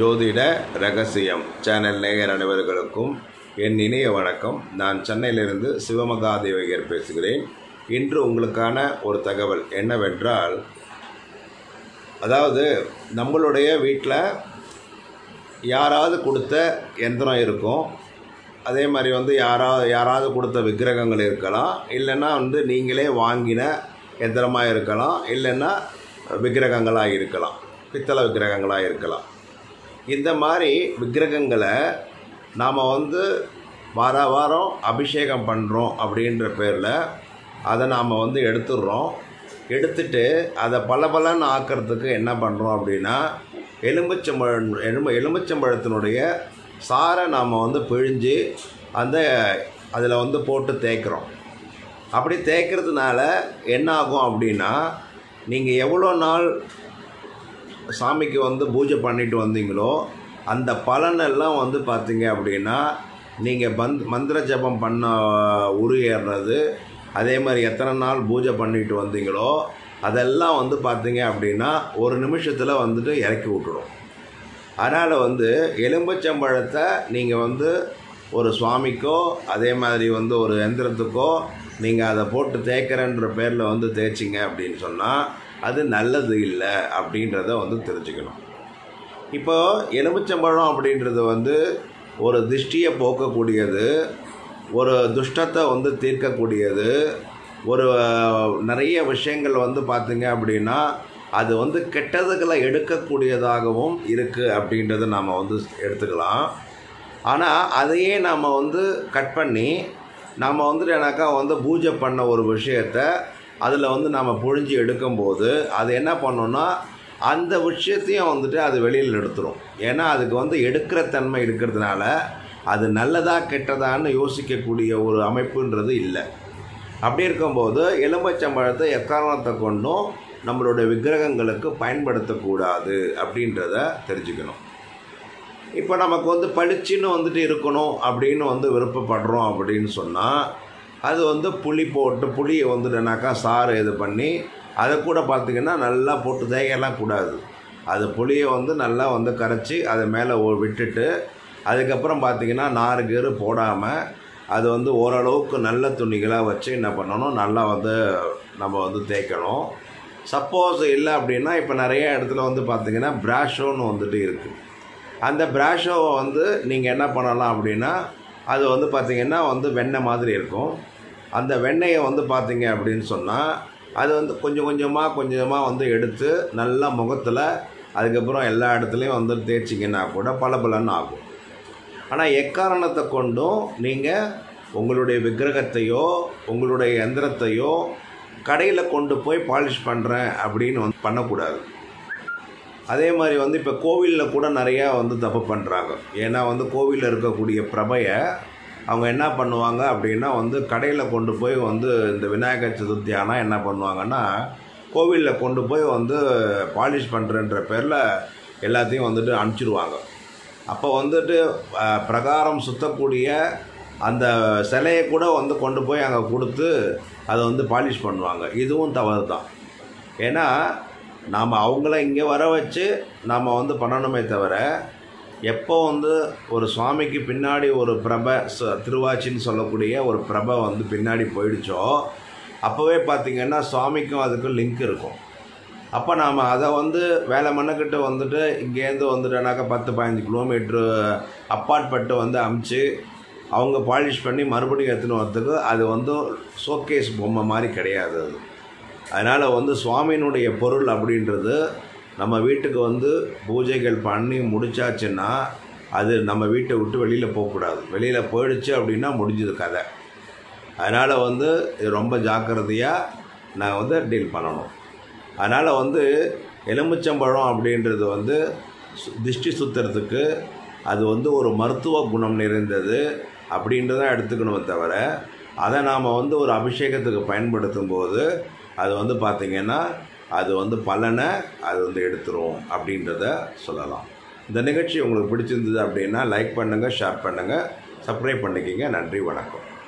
ஜோதிட ரகசியம் சேனல் நேயர் அனைவர்களுக்கும் என் இனிய வணக்கம் நான் சென்னையிலிருந்து சிவமகாதேவிகர் பேசுகிறேன் இன்று உங்களுக்கான ஒரு தகவல் என்னவென்றால் அதாவது நம்மளுடைய வீட்டில் யாராவது கொடுத்த எந்திரம் இருக்கும் அதே மாதிரி வந்து யாராவது யாராவது கொடுத்த விக்கிரகங்கள் இருக்கலாம் இல்லைன்னா வந்து நீங்களே வாங்கின எந்திரமாக இருக்கலாம் இல்லைன்னா விக்கிரகங்களாக இருக்கலாம் பித்தளை விக்கிரகங்களாக இருக்கலாம் இந்த மாதிரி விக்கிரகங்களை நாம் வந்து வார வாரம் அபிஷேகம் பண்ணுறோம் அப்படின்ற பேரில் அதை நாம் வந்து எடுத்துடுறோம் எடுத்துட்டு அதை பல பலன்னு ஆக்கிறதுக்கு என்ன பண்ணுறோம் அப்படின்னா எலும்புச்சம்பழம் எலும்பு எலும்புச்சம்பழத்தினுடைய சாரை நாம் வந்து பிழிஞ்சு அந்த அதில் வந்து போட்டு தேய்க்கிறோம் அப்படி தேய்க்கிறதுனால என்ன ஆகும் அப்படின்னா நீங்கள் எவ்வளோ நாள் சாமிக்கு வந்து பூஜை பண்ணிட்டு வந்தீங்களோ அந்த பலனெல்லாம் வந்து பார்த்தீங்க அப்படின்னா நீங்கள் பந்த் மந்திர ஜபம் பண்ண உரு ஏறுறது அதே மாதிரி எத்தனை நாள் பூஜை பண்ணிட்டு வந்தீங்களோ அதெல்லாம் வந்து பார்த்தீங்க அப்படின்னா ஒரு நிமிஷத்தில் வந்துட்டு இறக்கி விட்டுடும் அதனால் வந்து எலும்புச்சம்பழத்தை நீங்கள் வந்து ஒரு சுவாமிக்கோ அதே மாதிரி வந்து ஒரு எந்திரத்துக்கோ நீங்கள் அதை போட்டு தேய்க்கிறன்ற பேரில் வந்து தேய்ச்சிங்க அப்படின்னு சொன்னால் அது நல்லது இல்லை அப்படின்றத வந்து தெரிஞ்சுக்கணும் இப்போ எலுமிச்சம்பழம் அப்படின்றது வந்து ஒரு திருஷ்டியை போக்கக்கூடியது ஒரு துஷ்டத்தை வந்து தீர்க்கக்கூடியது ஒரு நிறைய விஷயங்கள் வந்து பார்த்திங்க அப்படின்னா அது வந்து கெட்டதுகளை எடுக்கக்கூடியதாகவும் இருக்குது அப்படின்றத நாம் வந்து எடுத்துக்கலாம் ஆனால் அதையே நாம் வந்து கட் பண்ணி நாம் வந்துட்டு எனக்கா வந்து பூஜை பண்ண ஒரு விஷயத்தை அதில் வந்து நம்ம புழிஞ்சு எடுக்கும்போது அது என்ன பண்ணோன்னா அந்த விஷயத்தையும் வந்துட்டு அது வெளியில் எடுத்துரும் ஏன்னா அதுக்கு வந்து எடுக்கிற தன்மை இருக்கிறதுனால அது நல்லதா கெட்டதான்னு யோசிக்கக்கூடிய ஒரு அமைப்புன்றது இல்லை அப்படி இருக்கும்போது எலும்பச்சம்பழத்தை எக்காரணத்தை கொண்டும் நம்மளுடைய விக்கிரகங்களுக்கு பயன்படுத்தக்கூடாது அப்படின்றத தெரிஞ்சுக்கணும் இப்போ நமக்கு வந்து பளிச்சுன்னு வந்துட்டு இருக்கணும் அப்படின்னு வந்து விருப்பப்படுறோம் அப்படின்னு சொன்னால் அது வந்து புளி போட்டு புளியை வந்துட்டுனாக்கா சாறு இது பண்ணி அதை கூட பார்த்திங்கன்னா நல்லா போட்டு தேய்க்கலாம் கூடாது அது புளியை வந்து நல்லா வந்து கரைச்சி அதை மேலே விட்டுட்டு அதுக்கப்புறம் பார்த்திங்கன்னா நாறு கீறு போடாமல் அது வந்து ஓரளவுக்கு நல்ல துணிகளாக வச்சு என்ன பண்ணணும் நல்லா வந்து நம்ம வந்து தேய்க்கணும் சப்போஸ் இல்லை அப்படின்னா இப்போ நிறைய இடத்துல வந்து பார்த்திங்கன்னா ப்ராஷோன்னு வந்துட்டு இருக்குது அந்த ப்ராஷோவை வந்து நீங்கள் என்ன பண்ணலாம் அப்படின்னா அது வந்து பார்த்திங்கன்னா வந்து வெண்ணெய் மாதிரி இருக்கும் அந்த வெண்ணெயை வந்து பார்த்தீங்க அப்படின்னு சொன்னால் அது வந்து கொஞ்சம் கொஞ்சமாக கொஞ்சமாக வந்து எடுத்து நல்லா முகத்தில் அதுக்கப்புறம் எல்லா இடத்துலையும் வந்து தேய்ச்சிங்கன்னா கூட பல பலன்னு ஆகும் ஆனால் எக்காரணத்தை கொண்டும் நீங்கள் உங்களுடைய விக்கிரகத்தையோ உங்களுடைய எந்திரத்தையோ கடையில் கொண்டு போய் பாலிஷ் பண்ணுறேன் அப்படின்னு வந்து பண்ணக்கூடாது அதே மாதிரி வந்து இப்போ கோவிலில் கூட நிறையா வந்து தப்பு பண்ணுறாங்க ஏன்னா வந்து கோவிலில் இருக்கக்கூடிய பிரபையை அவங்க என்ன பண்ணுவாங்க அப்படின்னா வந்து கடையில் கொண்டு போய் வந்து இந்த விநாயகர் சதுர்த்தி ஆனால் என்ன பண்ணுவாங்கன்னா கோவிலில் கொண்டு போய் வந்து பாலிஷ் பண்ணுறன்ற பேரில் எல்லாத்தையும் வந்துட்டு அனுப்பிச்சிடுவாங்க அப்போ வந்துட்டு பிரகாரம் சுற்றக்கூடிய அந்த சிலையை கூட வந்து கொண்டு போய் அங்கே கொடுத்து அதை வந்து பாலிஷ் பண்ணுவாங்க இதுவும் தவறு தான் ஏன்னா நாம் அவங்கள இங்கே வர வச்சு நாம் வந்து பண்ணணுமே தவிர எப்போ வந்து ஒரு சுவாமிக்கு பின்னாடி ஒரு பிரபை திருவாச்சின்னு சொல்லக்கூடிய ஒரு பிரபை வந்து பின்னாடி போயிடுச்சோ அப்போவே பார்த்திங்கன்னா சுவாமிக்கும் அதுக்கும் லிங்க் இருக்கும் அப்போ நாம் அதை வந்து வேலை மண்ணுக்கிட்ட வந்துட்டு இங்கேருந்து வந்துட்டோனாக்கா பத்து பதினஞ்சு கிலோமீட்ரு அப்பாற்பட்டு வந்து அமுச்சு அவங்க பாலிஷ் பண்ணி மறுபடியும் எடுத்துன்னு வரத்துக்கு அது வந்து ஷோகேஸ் பொம்மை மாதிரி கிடையாது அது அதனால் வந்து சுவாமியினுடைய பொருள் அப்படின்றது நம்ம வீட்டுக்கு வந்து பூஜைகள் பண்ணி முடிச்சாச்சுன்னா அது நம்ம வீட்டை விட்டு வெளியில் போகக்கூடாது வெளியில் போயிடுச்சு அப்படின்னா முடிஞ்சது கதை அதனால் வந்து இது ரொம்ப ஜாக்கிரதையாக நான் வந்து டீல் பண்ணணும் அதனால் வந்து எலுமிச்சம்பழம் அப்படின்றது வந்து திருஷ்டி சுற்றுறதுக்கு அது வந்து ஒரு மருத்துவ குணம் நிறைந்தது அப்படின்றத எடுத்துக்கணுமே தவிர அதை நாம் வந்து ஒரு அபிஷேகத்துக்கு பயன்படுத்தும் போது அது வந்து பார்த்திங்கன்னா அது வந்து பலனை அது வந்து எடுத்துரும் அப்படின்றத சொல்லலாம் இந்த நிகழ்ச்சி உங்களுக்கு பிடிச்சிருந்தது அப்படின்னா லைக் பண்ணுங்கள் ஷேர் பண்ணுங்கள் சப்ஸ்கிரைப் பண்ணிக்கிங்க நன்றி வணக்கம்